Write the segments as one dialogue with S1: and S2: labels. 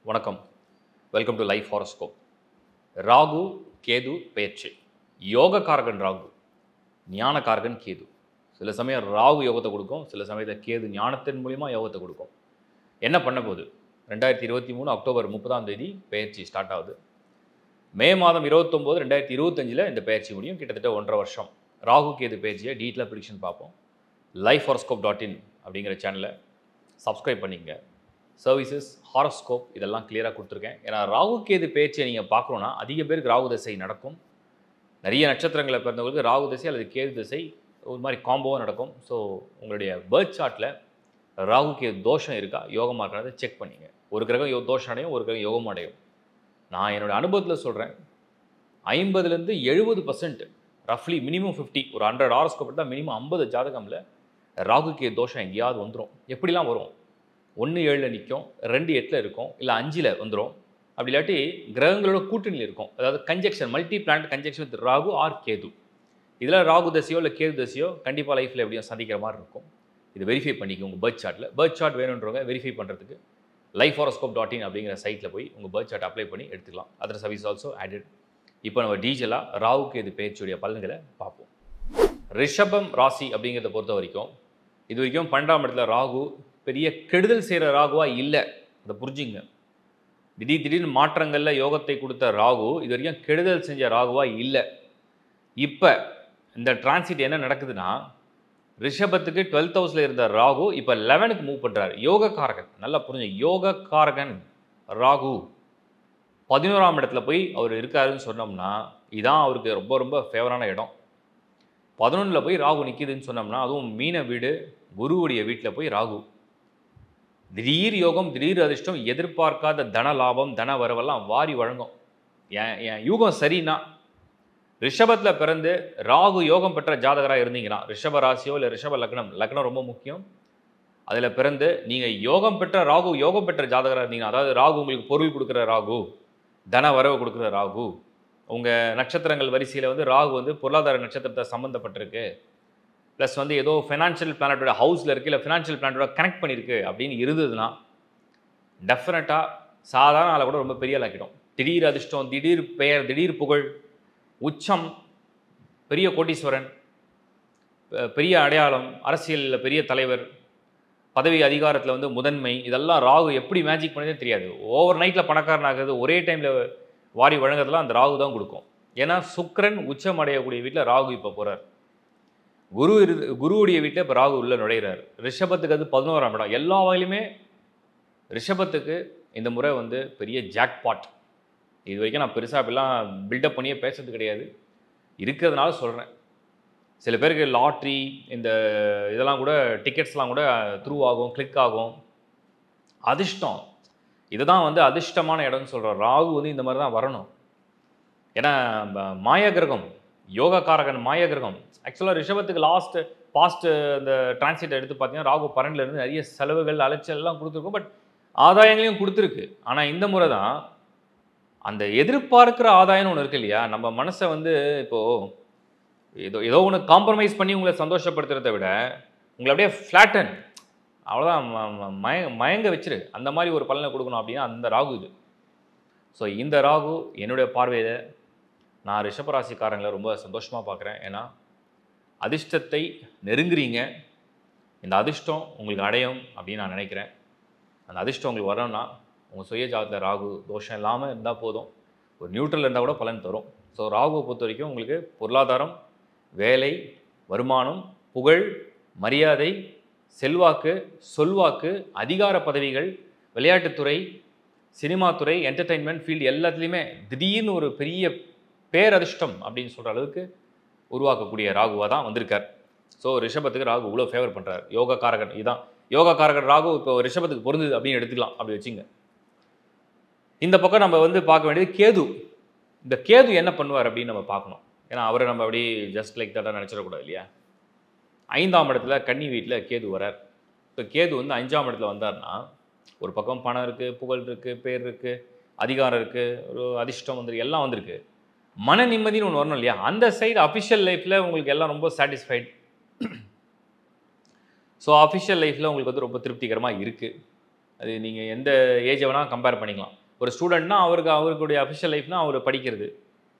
S1: வணக்கம் welcome to life horoscope Rahu Ketu பெயர்ச்சி யோகக்காரகன் ராகு ஞானக்காரகன் கேது சில சமயம் ராகு யோகத்தை கொடுக்கும் சில சமயத்தில் கேது ஞானத்தின் மூலிமா யோகத்தை கொடுக்கும் என்ன பண்ண போகுது ரெண்டாயிரத்தி இருபத்தி மூணு அக்டோபர் முப்பதாம் தேதி பெயர்ச்சி ஸ்டார்ட் ஆகுது மே மாதம் இருபத்தொம்போது ரெண்டாயிரத்தி இருபத்தஞ்சில் இந்த பெயர்ச்சி முடியும் கிட்டத்தட்ட ஒன்றரை வருஷம் ராகு கேது பெயர்ச்சியை டீட்டெயிலாக ப்ரிடிக்ஷன் பார்ப்போம் லைஃப் ஹாரோஸ்கோப் டாட் இன் அப்படிங்கிற சேனலை சப்ஸ்கிரைப் பண்ணிக்கங்க சர்வீசஸ் ஹாரோஸ்கோப் இதெல்லாம் கிளியராக கொடுத்துருக்கேன் ஏன்னா ராகு கேது பேச்சை நீங்கள் பார்க்கணுன்னா அதிக பேருக்கு ராகு திசை நடக்கும் நிறைய நட்சத்திரங்களை பிறந்தவங்களுக்கு ராகு திசை அல்லது கேது திசை ஒரு மாதிரி காம்போவாக நடக்கும் ஸோ உங்களுடைய பேர்த் சார்ட்டில் ராகு கேது தோஷம் இருக்கா யோகமாக இருக்கிறத செக் பண்ணிங்க ஒரு கிரகம் யோ தோஷம் அடையும் ஒரு கிரகம் யோகம் அடையும் நான் என்னோடய அனுபவத்தில் சொல்கிறேன் ஐம்பதுலேருந்து எழுபது பர்சன்ட் ரஃப்லி மினிமம் ஃபிஃப்டி ஒரு ஹண்ட்ரட் ஹாரோஸ்கோப் தான் மினிமம் ஐம்பது ஜாதகமில் ராகு கேது தோஷம் எங்கேயாவது வந்துடும் எப்படிலாம் வரும் ஒன்று ஏழில் நிற்கும் ரெண்டு எட்டில் இருக்கும் இல்லை அஞ்சில் வந்துடும் அப்படி இல்லாட்டி கிரகங்களோட கூட்டணியில் இருக்கும் அதாவது conjunction multi planet conjunction with Rahu or Ketu இதில் ராகு தசையோ இல்லை கேது தசையோ கண்டிப்பாக லைஃப்பில் எப்படியும் சந்திக்கிற மாதிரி இருக்கும் இது வெரிஃபை பண்ணிக்க உங்கள் பேர்த் சார்ட்டில் பேர்த் சார்ட் வேணுன்றவங்க வெரிஃபை பண்ணுறதுக்கு லைஃப் ஹாரோஸ்கோப் டாட் இன் அப்படிங்கிற சைட்டில் போய் உங்கள் பேர்த் சார்ட் அப்ளை பண்ணி எடுத்துக்கலாம் அதர் சர்வீஸ் ஆல்சோ ஆடட் இப்போ நம்ம டீஜலாக ராகு கேது பேச்சுடைய பலன்களை பார்ப்போம் ரிஷபம் ராசி அப்படிங்கிறத பொறுத்த வரைக்கும் இது வரைக்கும் பன்னெண்டாம் இடத்துல ராகு பெரிய கெடுதல் செய்கிற ராகுவா இல்லை அதை புரிஞ்சுங்க திடீர் திடீர்னு மாற்றங்களில் யோகத்தை கொடுத்த ராகு இது வரைக்கும் கெடுதல் செஞ்ச ராகுவா இல்லை இப்போ இந்த டிரான்சிட் என்ன நடக்குதுன்னா ரிஷபத்துக்கு டுவெல்த் ஹவுஸில் இருந்த ராகு இப்போ லெவனுக்கு மூவ் பண்ணுறாரு யோக காரகன் நல்லா புரிஞ்சு யோக காரகன் ராகு பதினோராம் இடத்துல போய் அவர் இருக்காருன்னு சொன்னோம்னா இதான் அவருக்கு ரொம்ப ரொம்ப ஃபேவரான இடம் பதினொன்றில் போய் ராகு நிற்கிதுன்னு சொன்னோம்னா அதுவும் மீன வீடு குருவுடைய வீட்டில் போய் ராகு திடீர் யோகம் திடீர் அதிர்ஷ்டம் எதிர்பார்க்காத தன லாபம் தன வரவெல்லாம் வாரி வழங்கும் என் என் யூகம் சரின்னா ரிஷபத்தில் பிறந்து ராகு யோகம் பெற்ற ஜாதகராக இருந்தீங்கன்னா ரிஷப ராசியோ இல்லை ரிஷப லக்னம் லக்னம் ரொம்ப முக்கியம் அதில் பிறந்து நீங்கள் யோகம் பெற்ற ராகு யோகம் பெற்ற ஜாதகராக இருந்தீங்கன்னா அதாவது ராகு உங்களுக்கு பொருள் கொடுக்குற ராகு தன வரவு கொடுக்குற ராகு உங்கள் நட்சத்திரங்கள் வரிசையில் வந்து ராகு வந்து பொருளாதார நட்சத்திரத்தை சம்மந்தப்பட்டிருக்கு ப்ளஸ் வந்து ஏதோ ஃபினான்ஷியல் பிளானட்டோட ஹவுஸில் இருக்குது இல்லை ஃபினான்ஷியல் பிளானட்டோட கனெக்ட் பண்ணியிருக்கு அப்படின்னு இருந்ததுன்னா டெஃபினட்டாக சாதாரண ஆளை கூட ரொம்ப பெரிய ஆளாக்கிடும் திடீர் அதிர்ஷ்டம் திடீர் பெயர் திடீர் புகழ் உச்சம் பெரிய கோட்டீஸ்வரன் பெ- பெரிய அடையாளம் அரசியலில் பெரிய தலைவர் பதவி அதிகாரத்தில் வந்து முதன்மை இதெல்லாம் ராகு எப்படி மேஜிக் பண்ணதே தெரியாது ஓவர் நைட்டில் பணக்காரன் ஆகுறது ஒரே டைமில் வாரி வழங்குறதுலாம் அந்த ராகு தான் கொடுக்கும் ஏன்னா சுக்கிரன் உச்சம் அடையக்கூடிய வீட்டில் ராகு இப்போ போகிறார் குரு இரு குருவுடைய வீட்டில் இப்போ ராகு உள்ள நுழையிறார் ரிஷபத்துக்கு அது பதினோராம் இடம் எல்லா வகையிலுமே ரிஷபத்துக்கு இந்த முறை வந்து பெரிய ஜாக்பாட் இது வரைக்கும் நான் பெருசாக அப்படிலாம் பில்டப் பண்ணியே பேசுறது கிடையாது இருக்கிறதுனால சொல்கிறேன் சில பேருக்கு லாட்ரி இந்த இதெல்லாம் கூட டிக்கெட்ஸ்லாம் கூட த்ரூ ஆகும் கிளிக் ஆகும் அதிர்ஷ்டம் இதுதான் வந்து அதிர்ஷ்டமான இடம்னு சொல்கிறோம் ராகு வந்து இந்த மாதிரி தான் வரணும் ஏன்னா ம- மாய கிரகம் யோக காரகன் மாய கிரகம் ஆக்சுவலாக ரிஷபத்துக்கு லாஸ்ட் பாஸ்ட் இந்த டிரான்சிட் எடுத்து பார்த்தீங்கன்னா ராகு பன்னெண்டுல இருந்து நிறைய செலவுகள் அலைச்சல் எல்லாம் கொடுத்துருக்கும் பட் ஆதாயங்களையும் கொடுத்துருக்கு ஆனால் இந்த முறை தான் அந்த எதிர்பார்க்கிற ஆதாயம்னு ஒன்று இருக்கு இல்லையா நம்ம மனசை வந்து இப்போது ஏதோ ஏதோ ஒன்று காம்ப்ரமைஸ் பண்ணி உங்களை சந்தோஷப்படுத்துறதை விட உங்களை அப்படியே ஃப்ளாட்டன் அவ்வளோதான் ம- ம- மய மயங்க வச்சிரு அந்த மாதிரி ஒரு பலனை கொடுக்கணும் அப்படின்னா அந்த ராகு இது ஸோ இந்த ராகு என்னுடைய பார்வையில் நான் ரிஷபராசிக்காரங்களை ரொம்ப சந்தோஷமாக பார்க்குறேன் ஏன்னா அதிர்ஷ்டத்தை நெருங்குறீங்க இந்த அதிர்ஷ்டம் உங்களுக்கு அடையும் அப்படின்னு நான் நினைக்கிறேன் அந்த அதிர்ஷ்டம் உங்களுக்கு வரணும்னா உங்கள் சுய ஜாதகத்தில் ராகு தோஷம் இல்லாமல் இருந்தால் போதும் ஒரு நியூட்ரல் இருந்தால் கூட பலன் தரும் ஸோ ராகுவை பொறுத்த வரைக்கும் உங்களுக்கு பொருளாதாரம் வேலை வருமானம் புகழ் மரியாதை செல்வாக்கு சொல்வாக்கு அதிகார பதவிகள் விளையாட்டுத்துறை சினிமாத்துறை என்டர்டெயின்மெண்ட் ஃபீல்டு எல்லாத்துலேயுமே திடீர்னு ஒரு பெரிய பேரதிர்ஷ்டம் அப்படின்னு சொல்கிற அளவுக்கு உருவாக்கக்கூடிய ராகுவாக தான் வந்திருக்கார் ஸோ ரிஷபத்துக்கு ராகு இவ்வளோ ஃபேவர் பண்ணுறாரு யோக காரகன் இதான் யோக காரகன் ராகு இப்போ ரிஷபத்துக்கு பொருந்தது அப்படின்னு எடுத்துக்கலாம் அப்படி வச்சுங்க இந்த பக்கம் நம்ம வந்து பார்க்க வேண்டியது கேது இந்த கேது என்ன பண்ணுவார் அப்படின்னு நம்ம பார்க்கணும் ஏன்னா அவரை நம்ம அப்படி ஜஸ்ட் லைக் தட்டாக நினச்சிடக்கூடாது இல்லையா ஐந்தாம் இடத்துல கன்னி வீட்டில் கேது வரார் இப்போ கேது வந்து அஞ்சாம் இடத்துல வந்தார்னா ஒரு பக்கம் பணம் இருக்குது புகழ் இருக்குது பேர் இருக்குது அதிகாரம் இருக்குது ஒரு அதிர்ஷ்டம் வந்துருக்கு எல்லாம் வந்திருக்கு மன நிம்மதின்னு ஒன்று வரணும் இல்லையா அந்த சைடு அஃபிஷியல் லைஃப்பில் உங்களுக்கு எல்லாம் ரொம்ப சாட்டிஸ்ஃபைட் ஸோ அஃபிஷியல் லைஃப்பில் உங்களுக்கு வந்து ரொம்ப திருப்திகரமாக இருக்குது அது நீங்கள் எந்த ஏஜை வேணால் கம்பேர் பண்ணிக்கலாம் ஒரு ஸ்டூடெண்ட்னா அவருக்கு அவருக்குடைய அஃபிஷியல் லைஃப்னா அவர் படிக்கிறது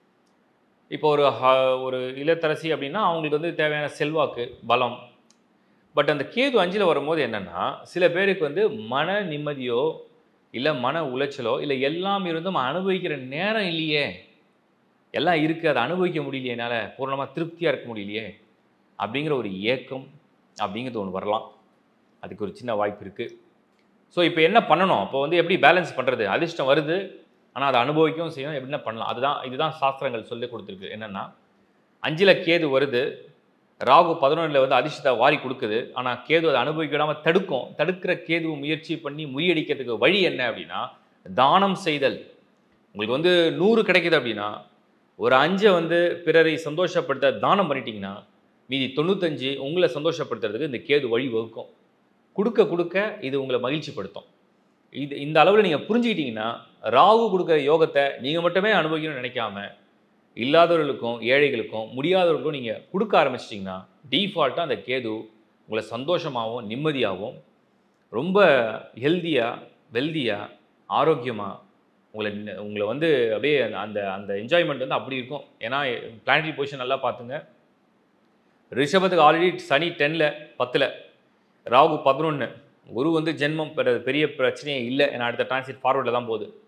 S1: இப்போ ஒரு ஹ- ஒரு இல்லத்தரசி அப்படின்னா அவங்களுக்கு வந்து தேவையான செல்வாக்கு பலம் பட் அந்த கேது அஞ்சில் வரும்போது என்னென்னா சில பேருக்கு வந்து மன நிம்மதியோ இல்லை மன உளைச்சலோ இல்லை எல்லாம் இருந்தும் அனுபவிக்கிற நேரம் இல்லையே எல்லாம் இருக்குது அதை அனுபவிக்க முடியலையே என்னால் பூர்ணமாக திருப்தியாக இருக்க முடியலையே அப்படிங்கிற ஒரு ஏக்கம் அப்படிங்கிறது ஒன்று வரலாம் அதுக்கு ஒரு சின்ன வாய்ப்பு இருக்குது ஸோ இப்போ என்ன பண்ணணும் அப்போ வந்து எப்படி பேலன்ஸ் பண்ணுறது அதிர்ஷ்டம் வருது ஆனால் அதை அனுபவிக்கவும் செய்யணும் என்ன பண்ணலாம் அதுதான் இதுதான் சாஸ்திரங்கள் சொல்லி கொடுத்துருக்கு என்னென்னா அஞ்சில் கேது வருது ராகு பதினொன்றில் வந்து அதிர்ஷ்டத்தை வாரி கொடுக்குது ஆனால் கேது அதை அனுபவிக்க விடாமல் தடுக்கும் தடுக்கிற கேது முயற்சி பண்ணி முறியடிக்கிறதுக்கு வழி என்ன அப்படின்னா தானம் செய்தல் உங்களுக்கு வந்து நூறு கிடைக்குது அப்படின்னா ஒரு அஞ்சை வந்து பிறரை சந்தோஷப்படுத்த தானம் பண்ணிட்டீங்கன்னா மீதி தொண்ணூத்தஞ்சு உங்களை சந்தோஷப்படுத்துறதுக்கு இந்த கேது வழி வகுக்கும் கொடுக்க கொடுக்க இது உங்களை மகிழ்ச்சிப்படுத்தும் இது இந்த அளவில் நீங்கள் புரிஞ்சுக்கிட்டீங்கன்னா ராகு கொடுக்குற யோகத்தை நீங்கள் மட்டுமே அனுபவிக்கணும்னு நினைக்காம இல்லாதவர்களுக்கும் ஏழைகளுக்கும் முடியாதவர்களுக்கும் நீங்கள் கொடுக்க ஆரம்பிச்சிட்டிங்கன்னா டீஃபால்ட்டாக அந்த கேது உங்களை சந்தோஷமாகவும் நிம்மதியாகவும் ரொம்ப ஹெல்த்தியாக வெல்தியாக ஆரோக்கியமாக உங்களை ந- உங்களை வந்து அப்படியே அந்த அந்த என்ஜாய்மெண்ட் வந்து அப்படி இருக்கும் ஏன்னா பிளானட்டரி பொசிஷன் நல்லா பார்த்துங்க ரிஷபத்துக்கு ஆல்ரெடி சனி டென்னில் பத்தில் ராகு பதினொன்று குரு வந்து ஜென்மம் பெற- பெரிய பிரச்சனையே இல்லை ஏன்னா அடுத்த டிரான்சிட் ஃபார்வர்டில் தான் போகுது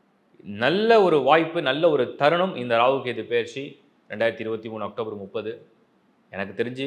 S1: நல்ல ஒரு வாய்ப்பு நல்ல ஒரு தருணம் இந்த ராகு கேது பயிற்சி ரெண்டாயிரத்தி இருபத்தி மூணு அக்டோபர் முப்பது எனக்கு தெரிஞ்சு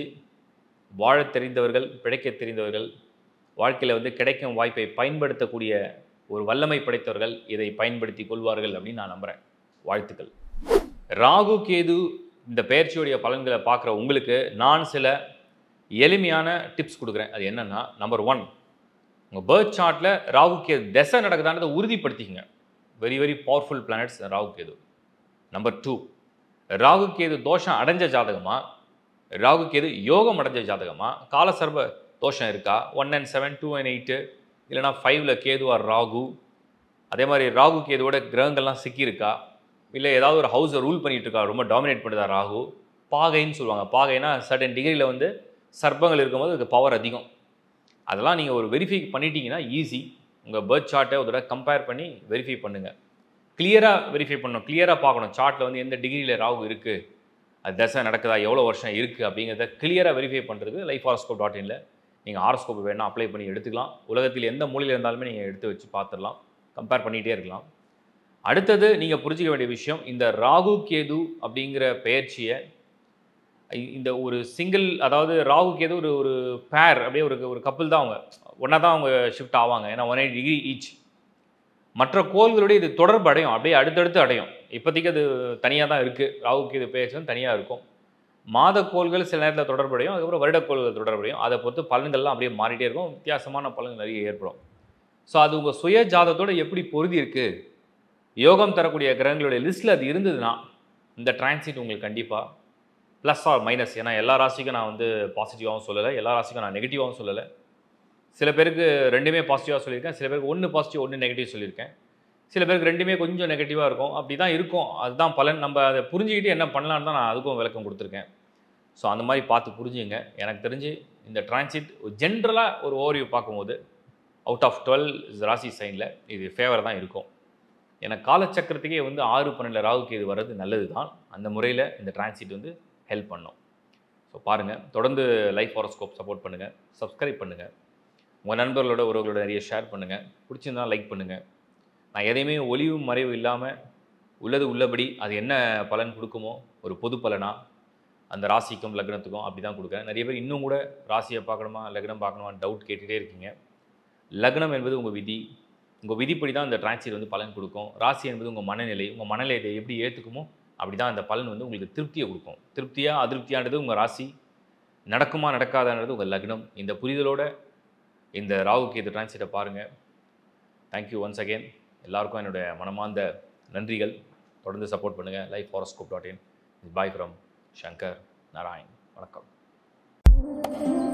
S1: வாழத் தெரிந்தவர்கள் பிழைக்க தெரிந்தவர்கள் வாழ்க்கையில் வந்து கிடைக்கும் வாய்ப்பை பயன்படுத்தக்கூடிய ஒரு வல்லமை படைத்தவர்கள் இதை பயன்படுத்தி கொள்வார்கள் அப்படின்னு நான் நம்புகிறேன் வாழ்த்துக்கள் ராகு கேது இந்த பயிற்சியுடைய பலன்களை பார்க்குற உங்களுக்கு நான் சில எளிமையான டிப்ஸ் கொடுக்குறேன் அது என்னென்னா நம்பர் ஒன் உங்கள் பேர்த் சார்ட்டில் ராகு கேது திசை நடக்குதான்றதை உறுதிப்படுத்திக்கங்க very very powerful planets Rahu Ketu number two Rahu Ketu தோஷம் அடைஞ்ச ஜாதகமா ராகு கேது யோகம் அடைஞ்ச ஜாதகமா காலசர்ப தோஷம் இருக்கா one and seven two and eight இல்லைனா ஃபைவ்ல கேது ஆர் ராகு அதே மாதிரி ராகு கேதுவோட கிரகங்கள்லாம் சிக்கியிருக்கா இல்லை ஏதாவது ஒரு ஹவுஸை ரூல் பண்ணிட்டு இருக்கா ரொம்ப டாமினேட் பண்ணுதா ராகு பாகைன்னு சொல்லுவாங்க பாகைனா சர்டன் டிகிரியில் வந்து சர்ப்பங்கள் இருக்கும்போது அதுக்கு பவர் அதிகம் அதெல்லாம் நீங்கள் ஒரு வெரிஃபை பண்ணிட்டீங்கன்னா ஈஸி உங்கள் பேர்த் சார்ட்டை ஒரு தடவை கம்பேர் பண்ணி வெரிஃபை பண்ணுங்கள் கிளியராக வெரிஃபை பண்ணணும் கிளியராக பார்க்கணும் சார்ட்டில் வந்து எந்த டிகிரியில் ராகு இருக்குது அது தசை நடக்குதா எவ்வளோ வருஷம் இருக்குது அப்படிங்கிறத கிளியராக வெரிஃபை பண்ணுறது லைஃப் ஹாரோஸ்கோப் டாட் இனில் நீங்கள் ஹாரோஸ்கோப் வேணால் அப்ளை பண்ணி எடுத்துக்கலாம் உலகத்தில் எந்த மூலையில் இருந்தாலுமே நீங்கள் எடுத்து வச்சு பார்த்துடலாம் கம்பேர் பண்ணிகிட்டே இருக்கலாம் அடுத்தது நீங்கள் புரிஞ்சிக்க வேண்டிய விஷயம் இந்த ராகு கேது அப்படிங்கிற பெயர்ச்சியை இ- இந்த ஒரு சிங்கிள் அதாவது ராகு கேது ஒரு ஒரு பேர் அப்படியே ஒரு ஒரு கப்பல் தான் அவங்க ஒன்றா தான் அவங்க ஷிஃப்ட் ஆவாங்க ஏன்னா ஒன் எயிட் டிகிரி ஈச் மற்ற கோள்களோட இது தொடர்பு அடையும் அப்படியே அடுத்தடுத்து அடையும் இப்போதைக்கு அது தனியாக தான் இருக்குது ராகு கேது பெயர்ச்சி தனியாக இருக்கும் மாத கோள்கள் சில நேரத்தில் தொடர்படையும் அதுக்கப்புறம் வருட கோள்கள் தொடர்படையும் அதை பொறுத்து பலன்கள்லாம் அப்படியே மாறிட்டே இருக்கும் வித்தியாசமான பலன்கள் நிறைய ஏற்படும் ஸோ அது உங்கள் சுய ஜாதத்தோட எப்படி பொருதி இருக்குது யோகம் தரக்கூடிய கிரகங்களுடைய லிஸ்ட்டில் அது இருந்ததுன்னா இந்த டிரான்சிட் உங்களுக்கு கண்டிப்பாக ப்ளஸ் ஆர் மைனஸ் ஏன்னா எல்லா ராசிக்கும் நான் வந்து பாசிட்டிவாகவும் சொல்லலை எல்லா ராசிக்கும் நான் நெகட்டிவாகவும் சொல்லலை சில பேருக்கு ரெண்டுமே பாசிட்டிவாக சொல்லியிருக்கேன் சில பேருக்கு ஒன்று பாசிட்டிவ் ஒன்று நெகட்டிவ் சொல்லியிருக்கேன் சில பேருக்கு ரெண்டுமே கொஞ்சம் நெகட்டிவாக இருக்கும் அப்படி தான் இருக்கும் அதுதான் பலன் நம்ம அதை புரிஞ்சுக்கிட்டு என்ன பண்ணலான்னு தான் நான் அதுக்கும் விளக்கம் கொடுத்துருக்கேன் ஸோ அந்த மாதிரி பார்த்து புரிஞ்சுங்க எனக்கு தெரிஞ்சு இந்த டிரான்சிட் ஜென்ரலாக ஒரு ஓவர்வியூ பார்க்கும்போது அவுட் ஆஃப் டுவெல் ராசி சைனில் இது ஃபேவர் தான் இருக்கும் ஏன்னா காலச்சக்கரத்துக்கே வந்து ஆறு பன்னெண்டில் ராகுக்கு இது வர்றது நல்லது தான் அந்த முறையில் இந்த டிரான்சிட் வந்து ஹெல்ப் பண்ணும் ஸோ பாருங்கள் தொடர்ந்து லைஃப் ஹாரோஸ்கோப் சப்போர்ட் பண்ணுங்கள் சப்ஸ்கிரைப் பண்ணுங்கள் உங்கள் நண்பர்களோட உறவுகளோட நிறைய ஷேர் பண்ணுங்கள் பிடிச்சிருந்தா லைக் பண்ணுங்கள் நான் எதையுமே ஒளிவு மறைவு இல்லாமல் உள்ளது உள்ளபடி அது என்ன பலன் கொடுக்குமோ ஒரு பொது பலனா அந்த ராசிக்கும் லக்னத்துக்கும் அப்படி தான் கொடுக்குறேன் நிறைய பேர் இன்னும் கூட ராசியை பார்க்கணுமா லக்னம் பார்க்கணுமா டவுட் கேட்டுகிட்டே இருக்கீங்க லக்னம் என்பது உங்கள் விதி உங்கள் விதிப்படி தான் இந்த டிரான்சிட் வந்து பலன் கொடுக்கும் ராசி என்பது உங்கள் மனநிலை உங்கள் மனநிலையை எப்படி ஏற்றுக்குமோ அப்படி தான் அந்த பலன் வந்து உங்களுக்கு திருப்தியை கொடுக்கும் திருப்தியா அதிருப்தியானது உங்கள் ராசி நடக்குமா நடக்காதான்றது உங்கள் லக்னம் இந்த புரிதலோட இந்த ராகுக்கு இது டிரான்சிட்டை பாருங்கள் தேங்க்யூ ஒன்ஸ் அகெயின் எல்லாருக்கும் என்னுடைய மனமார்ந்த நன்றிகள் தொடர்ந்து சப்போர்ட் பண்ணுங்கள் life horoscope dot in bye from Shankar Narayan வணக்கம்